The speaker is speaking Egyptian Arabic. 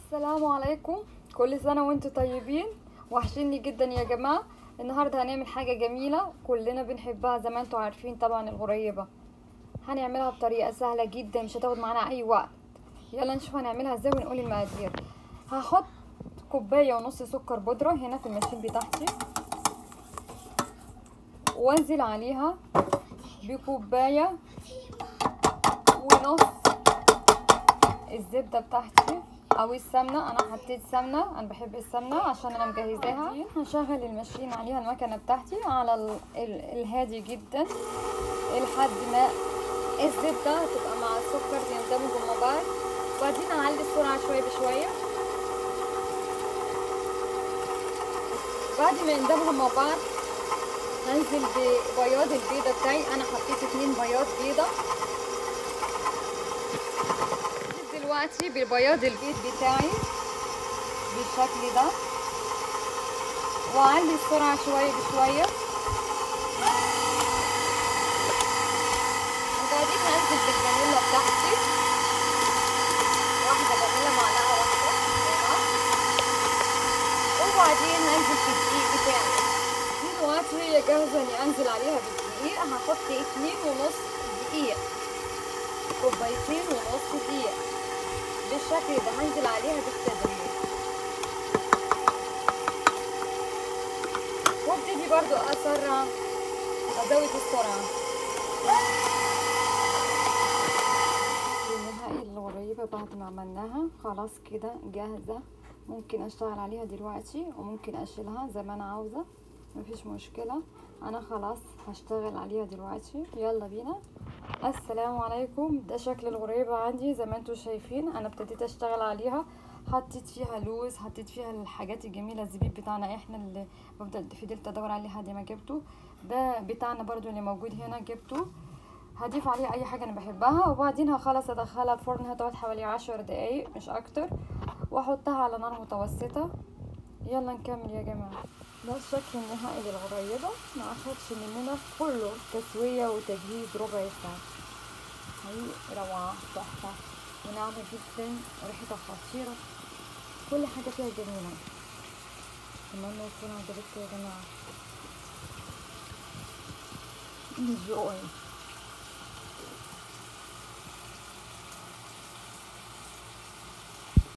السلام عليكم كل سنة وانتم طيبين وحشيني جدا يا جماعة النهاردة هنعمل حاجة جميلة كلنا بنحبها زي ما انتم عارفين طبعا الغريبة هنعملها بطريقة سهلة جدا مش هتاخد معانا اي وقت يلا نشوف هنعملها ازاي ونقول المقادير هحط كوباية ونص سكر بودرة هنا في الماشين بتاعتي وانزل عليها بكوباية ونص الزبدة بتاعتي او السمنه انا حطيت سمنه انا بحب السمنه عشان انا مجهزاها هشغل الماشين عليها المكنه بتاعتي على ال ال الهادي جدا لحد ما الزبده تبقى مع السكر يندمجوا مع بعض وبعدين اعلي السرعه شويه بشويه بعد ما يندمجوا مع بعض هنزل ببياض البيضه بتاعي انا حطيت اتنين بياض بيضه دلوقتي ببياض البيض بتاعي بالشكل ده واعلي السرعة شوية بشوية وبعدين هنزل بالفانيلا بتاعتي واحدة فانيلا معلقة واحدة هنا وبعدين هنزل في الدقيق بتاعي دلوقتي هي جاهزة اني انزل عليها بالدقيق هحط اتنين ونص دقيق كوبايتين ونص دقيق بالشكل ده هنزل عليها بالتدريج وابتدي برضو اسرع ازود السرعة النهائي الغريبة بعد ما عملناها خلاص كده جاهزة ممكن اشتغل عليها دلوقتي وممكن اشيلها زي ما انا عاوزة مفيش مشكلة انا خلاص هشتغل عليها دلوقتي يلا بينا السلام عليكم ده شكل الغريبة عندي زي ما انتم شايفين انا ابتديت اشتغل عليها حطيت فيها لوز حطيت فيها الحاجات الجميلة الزبيب بتاعنا احنا اللي بفضل فضلت ادور عليه لحد ما جبته ده بتاعنا برضو اللي موجود هنا جبته هضيف عليه اي حاجة انا بحبها وبعدين هخلص ادخلها الفرن هتقعد حوالي عشر دقايق مش اكتر واحطها على نار متوسطة يلا نكمل يا جماعة ده الشكل النهائي للغريبة ما اخدش مننا كله تسوية وتجهيز ربع ساعة هي روعة تحفة وناعمة جدا ريحتها خطيرة كل حاجة فيها جميلة اتمنى يكون عجبتكم يا جماعة enjoy